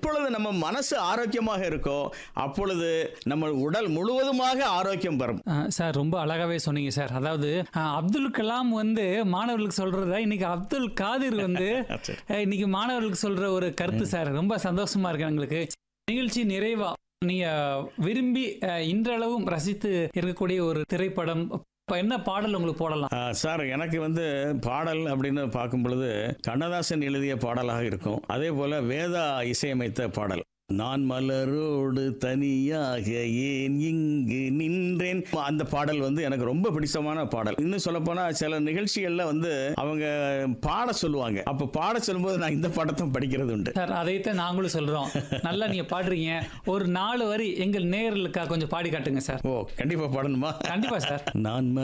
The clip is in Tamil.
எப்பொழுது நம்ம மனசு ஆரோக்கியமாக இருக்கோ அப்பொழுது நம்ம உடல் முழுவதுமாக ஆரோக்கியம் பெறும் ஆ, சார் ரொம்ப அழகாவே சொன்னீங்க சார் அதாவது ஆ, அப்துல் கலாம் வந்து மாணவர்களுக்கு சொல்றத இன்னைக்கு அப்துல் காதிர் வந்து சரி. அஹ், இன்னைக்கு மாணவர்களுக்கு சொல்ற ஒரு கருத்து சார் ரொம்ப சந்தோஷமா இருக்கு எங்களுக்கு நிகழ்ச்சி நிறைவா நீங்க விரும்பி அஹ், இன்றளவும் ரசித்து இருக்கக்கூடிய ஒரு திரைப்படம் இப்ப என்ன பாடல் உங்களுக்கு போடலாம் ஆ, சார் எனக்கு வந்து பாடல் அப்படின்னு பார்க்கும் பொழுது கண்ணதாசன் எழுதிய பாடலாக இருக்கும் அதே போல வேதா இசையமைத்த பாடல் நான் மலரோடு தனியாக ஏன் இங்கு நின்றேன் அந்த பாடல் வந்து எனக்கு ரொம்ப பிடிச்சமான பாடல் இன்னும் சொல்லப்போனா சில நிகழ்ச்சிகள்ல வந்து அவங்க பாட சொல்லுவாங்க அப்ப பாட சொல்லும்போது நான் இந்த பாடத்தை படிக்கிறது உண்டு சார் அதைத்தான் நாங்களும் சொல்றோம் நல்லா நீங்க பாடுறீங்க ஒரு நாலு வரி எங்கள் நேயர்களுக்காக கொஞ்சம் பாடி காட்டுங்க சார் ஓ கண்டிப்பா பாடணுமா கண்டிப்பா சார் நான்